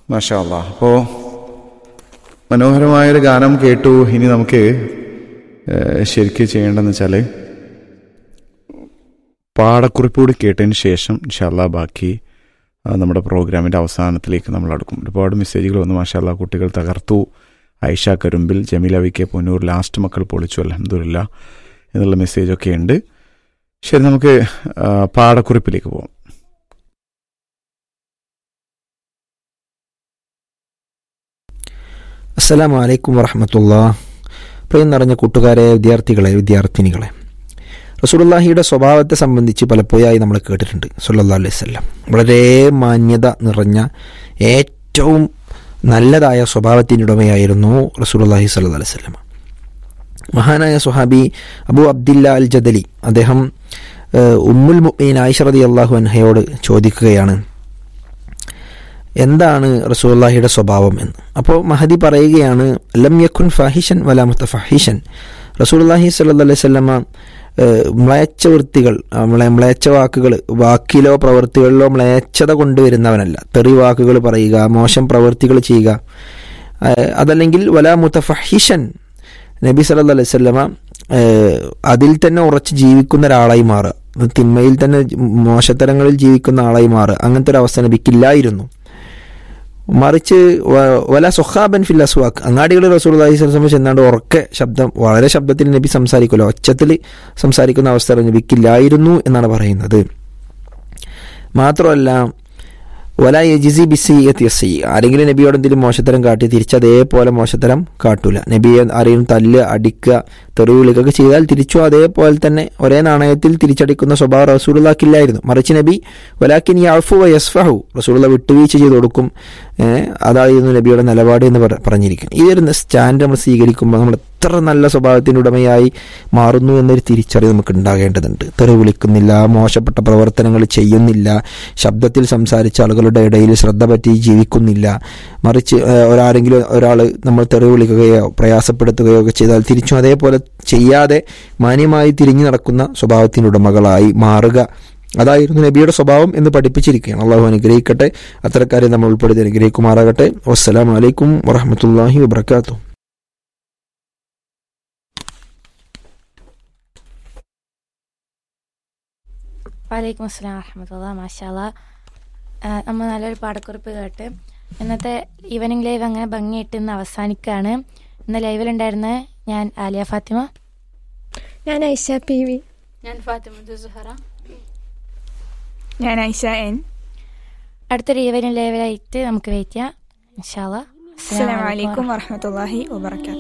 മാഷാ അല്ലാ അപ്പോൾ മനോഹരമായൊരു ഗാനം കേട്ടു ഇനി നമുക്ക് ഏഹ്, ശരിക്ക് ചെയ്യേണ്ടതെന്ന് വെച്ചാൽ പാടക്കുറിപ്പ് കൂടി കേട്ടതിന് ശേഷം ഇൻഷാല്ല ബാക്കി ആ, നമ്മുടെ പ്രോഗ്രാമിൻ്റെ അവസാനത്തിലേക്ക് നമ്മൾ അടുക്കും ഒരുപാട് മെസ്സേജുകൾ വന്നു മാഷാല്ല കുട്ടികൾ തകർത്തു Aisha Karumbil Jameela V K Ponnur last മക്കൾ പൊളിച്ചു അലഹമില്ല എന്നുള്ള മെസ്സേജൊക്കെ ഉണ്ട് ശരി നമുക്ക് ആ, പാടക്കുറിപ്പിലേക്ക് പോകാം അസ്സലാമു അലൈക്കും വറഹമത്തുള്ള പ്രിയം നിറഞ്ഞ കൂട്ടുകാരെ വിദ്യാർത്ഥികളെ വിദ്യാർത്ഥിനികളെ റസൂലുള്ളാഹിയുടെ സ്വഭാവത്തെ സംബന്ധിച്ച് പലപ്പോഴായി നമ്മൾ കേട്ടിട്ടുണ്ട് സല്ലല്ലാഹു അലൈഹി വസല്ലം വളരെ മാന്യത നിറഞ്ഞ ഏറ്റവും നല്ലതായ സ്വഭാവത്തിൻ്റെ ഉടമയായിരുന്നു റസൂലുള്ളാഹി സല്ലല്ലാഹു അലൈഹി വസല്ലം മഹാനായ സുഹാബി അബു അബ്ദില്ല അൽ ജദലി അദ്ദേഹം ഏഹ്, ഉമ്മുൽ മുഅ്മിനീൻ ആയിഷ റളിയല്ലാഹു അൻഹയോട് ചോദിക്കുകയാണ് എന്താണ് റസൂലുള്ളാഹിയുടെ സ്വഭാവം എന്ന് അപ്പോൾ മഹദി പറയുകയാണ് ലം യക്കുൻ ഫാഹിഷൻ വല മുത്തഫഹിഷൻ റസൂലുള്ളാഹി സ്വല്ലല്ലാഹി അലൈഹി വസല്ലമ ഏഹ്, മ്ലേച്ഛ വൃത്തികൾ ആ, മ്ലേ- മ്ലേച്ഛ വാക്കുകൾ വാക്കിലോ പ്രവൃത്തികളിലോ മ്ലേച്ഛത കൊണ്ടുവരുന്നവനല്ല തെറി വാക്കുകൾ പറയുക മോശം പ്രവൃത്തികൾ ചെയ്യുക ഏഹ്, അതല്ലെങ്കിൽ വല മുത്തഫഹിഷൻ നബി സല്ലല്ലാഹു അലൈഹി വസല്ലമ ഏഹ്, അതിൽ തന്നെ ഉറച്ച് ജീവിക്കുന്ന ഒരാളായി മാറുക തിന്മയിൽ തന്നെ മോശത്തരങ്ങളിൽ ജീവിക്കുന്ന ആളായി മാറുക അങ്ങനത്തെ ഒരു അവസ്ഥ നബിക്കില്ലായിരുന്നു മറിച്ച് വ- വല സുഹാബൻ ഫിൽ അസ്വാഖ് അങ്ങാടികൾ റസൂർദാഹി സ്വലം ചെന്നാണ്ട് ഉറക്കെ ശബ്ദം വളരെ ശബ്ദത്തിൽ നബി സംസാരിക്കുമല്ലോ ഒച്ചത്തിൽ സംസാരിക്കുന്ന അവസ്ഥ നബിക്കില്ലായിരുന്നു എന്നാണ് പറയുന്നത് മാത്രമല്ല വല യജിസി ബിസി എത്തിയസി ആരെങ്കിലും നബിയോട് എന്തെങ്കിലും മോശത്തരം കാട്ടി തിരിച്ച് അതേപോലെ മോശത്തരം കാട്ടൂല നബിയെ ആരെയും തല്ല് അടിക്കുക തെറി വിളിക്കുകയൊക്കെ ചെയ്താൽ തിരിച്ചു അതേപോലെ തന്നെ ഒരേ നാണയത്തിൽ തിരിച്ചടിക്കുന്ന സ്വഭാവം റസൂലുള്ളാക്കില്ലായിരുന്നു മറിച്ച് നബി വലാക്കിൻ യാഫു വ യസ്ഫഹു റസൂലുള്ള വിട്ടുവീഴ്ച ചെയ്ത് കൊടുക്കും ഏഹ് അതായിരുന്നു നബിയുടെ നിലപാട് എന്ന് പറ- പറഞ്ഞിരിക്കുന്നത് ഈ ഒരു സ്റ്റാൻഡ് നമ്മൾ സ്വീകരിക്കുമ്പോൾ നമ്മൾ എത്ര നല്ല സ്വഭാവത്തിൻ്റെ ഉടമയായി മാറുന്നു എന്നൊരു തിരിച്ചറിവ് നമുക്ക് ഉണ്ടാകേണ്ടതുണ്ട് തെറി വിളിക്കുന്നില്ല മോശപ്പെട്ട പ്രവർത്തനങ്ങൾ ചെയ്യുന്നില്ല ശബ്ദത്തിൽ സംസാരിച്ച ആളുകളുടെ ഇടയിൽ ശ്രദ്ധ പറ്റി ജീവിക്കുന്നില്ല മറിച്ച് ഏഹ്, ഒരാരെങ്കിലും ഒരാൾ നമ്മൾ തെറി വിളിക്കുകയോ പ്രയാസപ്പെടുത്തുകയോ ഒക്കെ ചെയ്താൽ തിരിച്ചും അതേപോലെ ചെയ്യാതെ മാന്യമായി തിരിഞ്ഞു നടക്കുന്ന സ്വഭാവത്തിൻ്റെ ഉടമകളായി മാറുക അതായിരുന്നു നബിയുടെ സ്വഭാവം എന്ന് പഠിപ്പിച്ചിരിക്കുകയാണ് അള്ളാഹു അനുഗ്രഹിക്കട്ടെ അത്തരക്കാരെ നമ്മൾ ഉൾപ്പെടുത്തി അനുഗ്രഹിക്കുമാറാകട്ടെ വസ്സലാമു അലൈക്കും വറഹമത്തല്ലാഹി വബർക്കാത്തു വലൈക്കും അസ്സലാം വറഹമത്തുള്ള മാഷാല്ല നമ്മൾ നല്ലൊരു പാടക്കുറിപ്പ് കേട്ട് ഇന്നത്തെ ഈവനിങ് ലൈവ് അങ്ങനെ ഭംഗിയായിട്ട് ഇന്ന് അവസാനിക്കുകയാണ് ഇന്ന് ലൈവിലുണ്ടായിരുന്ന ഞാൻ ആലിയ ഫാത്തിമ ഞാൻ ഐഷ പി വി ഞാൻ ഫാത്തിമ സുഹറ ഞാൻ ഐഷ എൻ അടുത്തൊരു ഈവനിങ് ലൈവിലായിട്ട് നമുക്ക് വെയിറ്റ് ചെയ്യാം ഇൻഷാല്ല അസ്സലാമു അലൈക്കും വറഹ്മത്തുള്ളാഹി വബറകാതുഹു